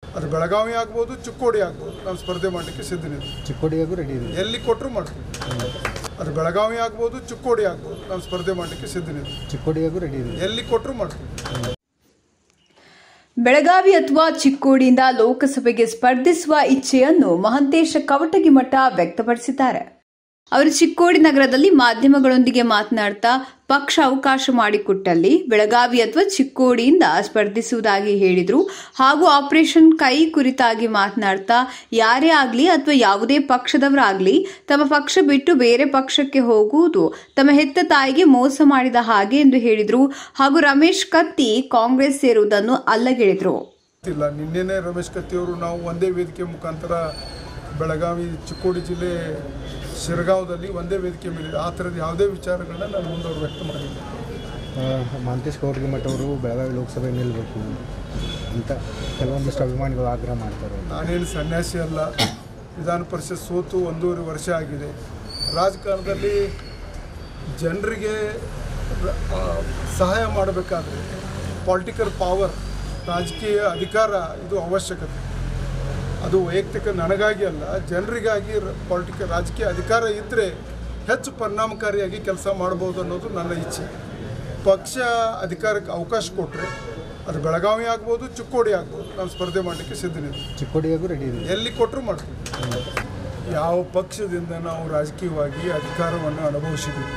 ಅದು ಬೆಳಗಾವಿ ಆಗ್ಬೋದು ಚಿಕ್ಕೋಡಿ ಆಗ್ಬೋದು ನಾನು ಸ್ಪರ್ಧೆ ಮಾಡಲಿಕ್ಕೆ ಸಿದ್ಧನಿದ್ದೆ ಚಿಕ್ಕೋಡಿಯಾಗೂ ರೆಡಿ ಇದೆ ಎಲ್ಲಿ ಕೊಟ್ಟರು ಮಾಡ್ತೀನಿ ಅದು ಬೆಳಗಾವಿ ಆಗ್ಬೋದು ಚಿಕ್ಕೋಡಿ ಆಗ್ಬೋದು ನಾನು ಸ್ಪರ್ಧೆ ಮಾಡಲಿಕ್ಕೆ ಸಿದ್ಧನಿದ್ದೆ ಚಿಕ್ಕೋಡಿಯಾಗೂ ರೆಡಿ ಇದೆ ಎಲ್ಲಿ ಕೊಟ್ಟರು ಮಾಡ್ತೀನಿ ಬೆಳಗಾವಿ ಅಥವಾ ಚಿಕ್ಕೋಡಿಯಿಂದ ಲೋಕಸಭೆಗೆ ಸ್ಪರ್ಧಿಸುವ ಇಚ್ಛೆಯನ್ನು ಮಹಂತೇಶ ಕವಟಗಿಮಠ ವ್ಯಕ್ತಪಡಿಸಿದ್ದಾರೆ ಅವರು ಚಿಕ್ಕೋಡಿ ನಗರದಲ್ಲಿ ಮಾಧ್ಯಮಗಳೊಂದಿಗೆ ಮಾತನಾಡ್ತಾ ಪಕ್ಷ ಅವಕಾಶ ಮಾಡಿಕೊಟ್ಟಲ್ಲಿ ಬೆಳಗಾವಿ ಅಥವಾ ಚಿಕ್ಕೋಡಿಯಿಂದ ಸ್ಪರ್ಧಿಸುವುದಾಗಿ ಹೇಳಿದರು ಹಾಗೂ ಆಪರೇಷನ್ ಕೈ ಕುರಿತಾಗಿ ಮಾತನಾಡ್ತಾ ಯಾರೇ ಆಗಲಿ ಅಥವಾ ಯಾವುದೇ ಪಕ್ಷದವರಾಗಲಿ ತಮ್ಮ ಪಕ್ಷ ಬಿಟ್ಟು ಬೇರೆ ಪಕ್ಷಕ್ಕೆ ಹೋಗುವುದು ತಮ್ಮ ಹೆತ್ತ ತಾಯಿಗೆ ಮೋಸ ಮಾಡಿದ ಹಾಗೆ ಎಂದು ಹೇಳಿದರು ಹಾಗೂ ರಮೇಶ್ ಕತ್ತಿ ಕಾಂಗ್ರೆಸ್ ಸೇರುವುದನ್ನು ಅಲ್ಲಗೆಳೆದರು ಇಲ್ಲ ನಿನ್ನೆನೇ ರಮೇಶ್ ಕತ್ತಿಯವರು ನಾವು ಒಂದೇ ವೇದಿಕೆ ಮುಖಾಂತರ ಬೆಳಗಾವಿ ಚಿಕ್ಕೋಡಿ ಜಿಲ್ಲೆ ಶಿರಗಾಂವದಲ್ಲಿ ಒಂದೇ ವೇದಿಕೆ ಮೇಲೆ ಆ ಥರದ ಯಾವುದೇ ವಿಚಾರಗಳನ್ನ ನಾನು ಮುಂದವರು ವ್ಯಕ್ತ ಮಾಡಿದ್ದೆ ಮಹಂತೇಶ್ ಕೌರ್ಗಿಮಠ ಅವರು ಬೆಳಗಾವಿ ಲೋಕಸಭೆ ನಿಲ್ಲಬೇಕು ಅಂತ ಕೆಲವೊಂದಿಷ್ಟು ಅಭಿಮಾನಿಗಳು ಆಗ್ರಹ ಮಾಡ್ತಾರೆ ನಾನೇನು ಸನ್ಯಾಸಿ ಅಲ್ಲ ವಿಧಾನ ಪರಿಷತ್ ಸೋತು ಒಂದೂವರೆ ವರ್ಷ ಆಗಿದೆ ರಾಜಕಾರಣದಲ್ಲಿ ಜನರಿಗೆ ರ- ಆ, ಸಹಾಯ ಮಾಡಬೇಕಾದ್ರೆ ಪೊಲಿಟಿಕಲ್ ಪವರ್ ರಾಜಕೀಯ ಅಧಿಕಾರ ಇದು ಅವಶ್ಯಕತೆ ಅದು ವೈಯಕ್ತಿಕ ನನಗಾಗಿ ಅಲ್ಲ ಜನರಿಗಾಗಿ ಪೊಲಿಟಿಕಲ್ ರಾಜಕೀಯ ಅಧಿಕಾರ ಇದ್ದರೆ ಹೆಚ್ಚು ಪರಿಣಾಮಕಾರಿಯಾಗಿ ಕೆಲಸ ಮಾಡ್ಬೋದು ಅನ್ನೋದು ನನ್ನ ಇಚ್ಛೆ ಪಕ್ಷ ಅಧಿಕಾರಕ್ಕೆ ಅವಕಾಶ ಕೊಟ್ಟರೆ ಅದು ಬೆಳಗಾವಿ ಆಗ್ಬೋದು ಚಿಕ್ಕೋಡಿ ಆಗ್ಬೋದು ನಾನು ಸ್ಪರ್ಧೆ ಮಾಡಲಿಕ್ಕೆ ಸಿದ್ಧನಿದ್ದೆ ಚಿಕ್ಕೋಡಿಯಾಗೂ ರೆಡಿ ಇದೆ ಎಲ್ಲಿ ಕೊಟ್ಟರು ಮಾಡ್ತೀನಿ ಯಾವ ಪಕ್ಷದಿಂದ ನಾವು ರಾಜಕೀಯವಾಗಿ ಅಧಿಕಾರವನ್ನು ಅನುಭವಿಸಿದ್ದೀವಿ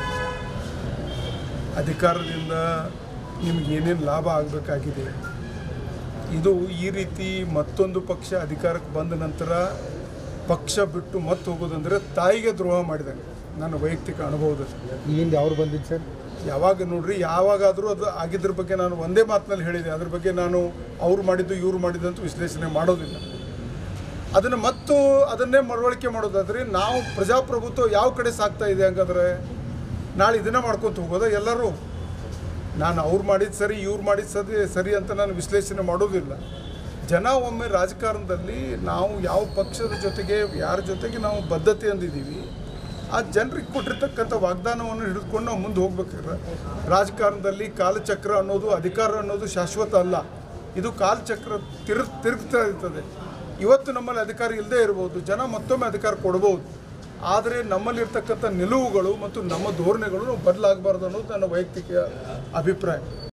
ಅಧಿಕಾರದಿಂದ ನಿಮ್ಗೆ ಏನೇನು ಲಾಭ ಆಗಬೇಕಾಗಿದೆ ಇದು ಈ ರೀತಿ ಮತ್ತೊಂದು ಪಕ್ಷ ಅಧಿಕಾರಕ್ಕೆ ಬಂದ ನಂತರ ಪಕ್ಷ ಬಿಟ್ಟು ಮತ್ತೆ ಹೋಗೋದಂದರೆ ತಾಯಿಗೆ ದ್ರೋಹ ಮಾಡಿದಂಗೆ ನನ್ನ ವೈಯಕ್ತಿಕ ಅನುಭವದಲ್ಲಿ ಈ ಹಿಂದೆ ಅವ್ರು ಬಂದಿದ್ದು ಸರ್ ಯಾವಾಗ ನೋಡ್ರಿ ಯಾವಾಗಾದರೂ ಅದು ಆಗಿದ್ರ ಬಗ್ಗೆ ನಾನು ಒಂದೇ ಮಾತಿನಲ್ಲಿ ಹೇಳಿದೆ ಅದ್ರ ಬಗ್ಗೆ ನಾನು ಅವ್ರು ಮಾಡಿದ್ದು ಇವ್ರು ಮಾಡಿದ್ದು ಅಂತ ವಿಶ್ಲೇಷಣೆ ಮಾಡೋದಿಲ್ಲ ಅದನ್ನು ಮತ್ತು ಅದನ್ನೇ ಮರವಳಿಕೆ ಮಾಡೋದಾದ್ರೆ ನಾವು ಪ್ರಜಾಪ್ರಭುತ್ವ ಯಾವ ಕಡೆ ಸಾಗ್ತಾ ಇದೆ ಹಂಗಾದ್ರೆ ನಾಳೆ ಇದನ್ನ ಮಾಡ್ಕೊತ ಹೋಗೋದ ಎಲ್ಲರೂ ನಾನು ಅವ್ರು ಮಾಡಿದ್ದು ಸರಿ ಇವ್ರು ಮಾಡಿದ್ದು ಸರಿ ಸರಿ ಅಂತ ನಾನು ವಿಶ್ಲೇಷಣೆ ಮಾಡೋದಿಲ್ಲ ಜನ ಒಮ್ಮೆ ರಾಜಕಾರಣದಲ್ಲಿ ನಾವು ಯಾವ ಪಕ್ಷದ ಜೊತೆಗೆ ಯಾರ ಜೊತೆಗೆ ನಾವು ಬದ್ಧತೆ ಅಂದಿದ್ದೀವಿ ಆ ಜನರಿಗೆ ಕೊಟ್ಟಿರ್ತಕ್ಕಂಥ ವಾಗ್ದಾನವನ್ನು ಹಿಡಿದುಕೊಂಡು ನಾವು ಮುಂದೆ ಹೋಗ್ಬೇಕಾದ್ರೆ ರಾಜಕಾರಣದಲ್ಲಿ ಕಾಲಚಕ್ರ ಅನ್ನೋದು ಅಧಿಕಾರ ಅನ್ನೋದು ಶಾಶ್ವತ ಅಲ್ಲ ಇದು ಕಾಲಚಕ್ರ ತಿರು ತಿರುಗ್ತಾ ಇರ್ತದೆ ಇವತ್ತು ನಮ್ಮಲ್ಲಿ ಅಧಿಕಾರ ಇಲ್ಲದೆ ಇರ್ಬೋದು ಜನ ಮತ್ತೊಮ್ಮೆ ಅಧಿಕಾರ ಕೊಡ್ಬೋದು ಆದರೆ ನಮ್ಮಲ್ಲಿರ್ತಕ್ಕಂಥ ನಿಲುವುಗಳು ಮತ್ತು ನಮ್ಮ ಧೋರಣೆಗಳು ಬದಲಾಗಬಾರ್ದು ಅನ್ನೋದು ನನ್ನ ವೈಯಕ್ತಿಕ ಅಭಿಪ್ರಾಯ